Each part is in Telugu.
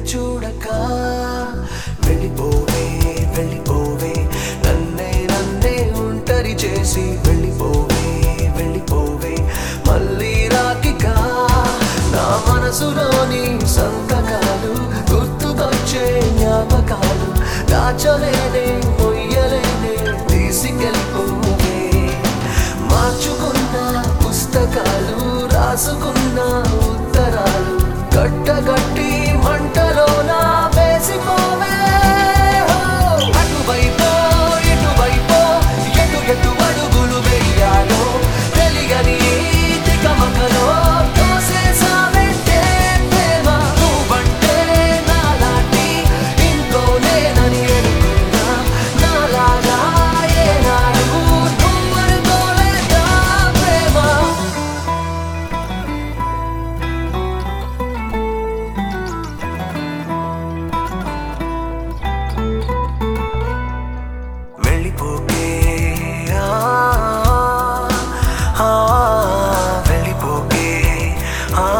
చూడక వెళ్ళిపోవే వెళ్ళిపోవే నన్నే నన్నే ఒంటరి చేసి వెళ్ళిపోవే వెళ్ళిపోవే మళ్ళీ రాకిక నా మనసులోని సంతకాలు గుర్తుకొచ్చే జ్ఞాపకాలు దాచలేనే మొయ్యలేనే తీసుకెళ్ళిపోవే మార్చుకున్న పుస్తకాలు రాసుకున్న ఉత్తరాలు కట్టగట్టి మంటలోన వేసిపోవే అటువైపో ఇటువైపో ఎటు ఎటు అడుగులు వెయ్యాలో తెలియని ఈ తికమకలో తోసేసావంటే ప్రేమ నువ్వంటే నాలాంటి ఇంకో నేనని అనుకున్నా నాలాగా ఏనాడు నువ్వు అనుకోలేదా ప్రేమ వెళ్ళిపోకే ఆ, ఆ, వెళ్ళిపోకే ఆ.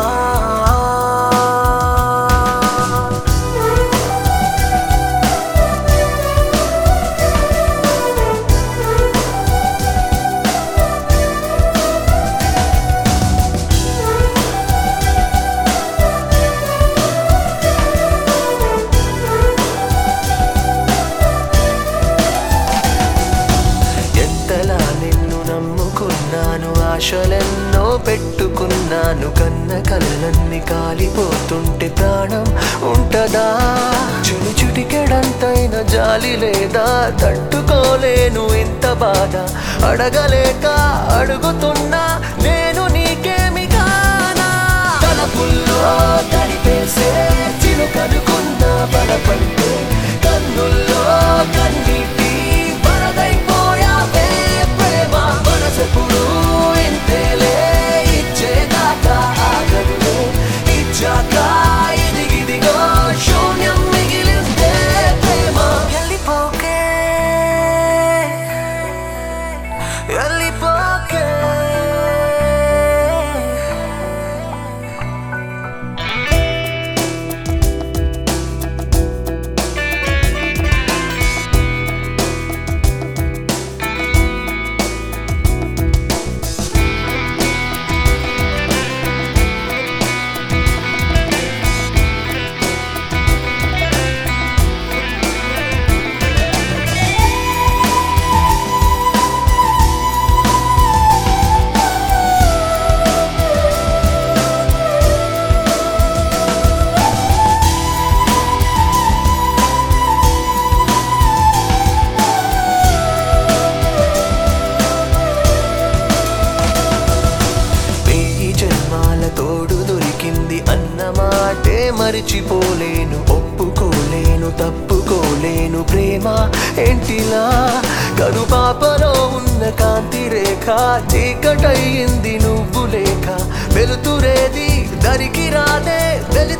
ఎంతలా నిన్ను నమ్ముకున్నాను ఆశలెన్నో పెట్టుకున్నాను కన్న కళ్ళన్ని కాలిపోతుంటే ప్రాణం ఉంటదా చుడి చుటికెడంతైన జాలి లేదా తట్టుకోలేను ఇంత బాధ అడగలేక అడుగుతున్నా నేను నీకేమి కానా తలపుల్లో తడిపేసే చిలుకనుకున్న బలపడితే కన్నుల్లో కన్నీటి వరదైపోయావే ప్రేమ మనసెప్పుడు ఇంతేలే ఇచ్చేదాకా ఆగదులే ఇచ్చాక ఇదిగిదిగో శూన్యం మిగిలిందే ప్రేమ వెళ్ళిపోకే వెళ్ళిపోకే వెయ్యి జన్మాల తోడు దొరికింది అన్న మాటే మరిచిపోలేను ఒప్పుకోలేను తప్పుకోలేను ప్రేమ ఏంటిలా కనుపాపలో ఉన్న కాంతి రేఖ చీకటయ్యింది నువ్వు లేక వెలుతురేది దరికి రాదే వెలి